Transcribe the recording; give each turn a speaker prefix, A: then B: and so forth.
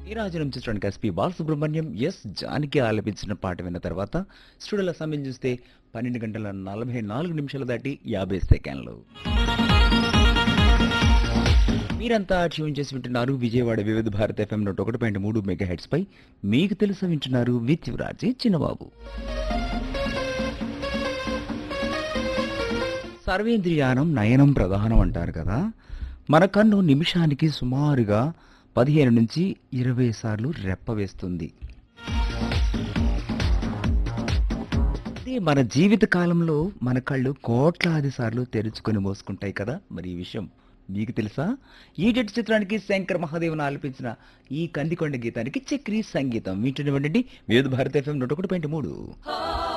A: ఈ రాజు నుంచి చూడండి ఎస్పి బాలసుబ్రహ్మణ్యం ఎస్ జానికి ఆలపించిన పాట విన్న తర్వాత స్టూడియోలో సమయం చూస్తే పన్నెండు గంటల నలభై నాలుగు నిమిషాలు దాటి యాభై సెకండ్లు మీరంతా ట్యూన్ చేసి వింటున్నారు విజయవాడ వివిధ భారత ఎఫ్ఎం నూట ఒకటి పాయింట్ మూడు మెగా హెడ్స్ పై మీకు తెలుసా వింటున్నారు విత్ యువరాజీ చిన్నబాబు సర్వేంద్రియానం నయనం ప్రధానం అంటారు కదా మన కన్ను నిమిషానికి సుమారుగా పదిహేను నుంచి ఇరవై సార్లు రెప్ప వేస్తుంది ఇది మన జీవిత కాలంలో మన కళ్ళు కోట్లాది సార్లు తెరుచుకొని మోసుకుంటాయి కదా మరి ఈ విషయం మీకు తెలుసా ఈ జట్టు చిత్రానికి శంకర్ మహాదేవన్ ఆలపించిన ఈ కందికొండ గీతానికి చక్రీ సంగీతం వింటున్నవండి వివిధ భారత ఎఫ్ఎం నూట ఒకటి పాయింట్ మూడు